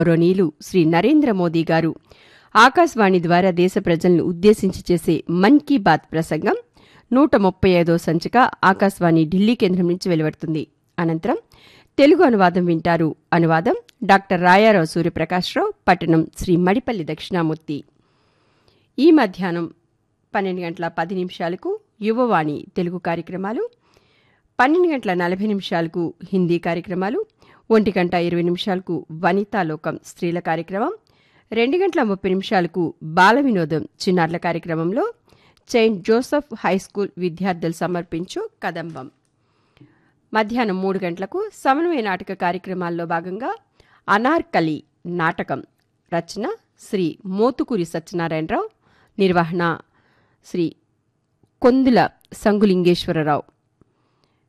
గౌరవనీయులు శ్రీ నరేంద్ర మోదీ గారు ఆకాశవాణి ద్వారా దేశ ప్రజలను ఉద్దేశించి చేసే మన్ కీ బాత్ ప్రసంగం నూట ముప్పై ఐదో సంచిక ఆకాశవాణి ఢిల్లీ కేంద్రం నుంచి వెలువడుతుంది అనంతరం తెలుగు అనువాదం వింటారు అనువాదం డాక్టర్ రాయారావు సూర్యప్రకాశ్రావు పట్టణం శ్రీ మడిపల్లి దక్షిణామూర్తి ఈ మధ్యాహ్నం పన్నెండు గంటల పది నిమిషాలకు యువవాణి తెలుగు కార్యక్రమాలు పన్నెండు గంటల నలభై నిమిషాలకు హిందీ కార్యక్రమాలు ఒంటి గంట ఇరవై నిమిషాలకు వనితాలోకం స్త్రీల కార్యక్రమం రెండు గంటల ముప్పై నిమిషాలకు బాల వినోదం చిన్నారుల కార్యక్రమంలో సెయింట్ జోసెఫ్ హై స్కూల్ విద్యార్థులు సమర్పించు కదంబం మధ్యాహ్నం మూడు గంటలకు సమన్వయ నాటక కార్యక్రమాల్లో భాగంగా అనార్కలి నాటకం రచన శ్రీ మోతుకూరి సత్యనారాయణరావు నిర్వహణ శ్రీ కొందుల సంగులింగేశ్వరరావు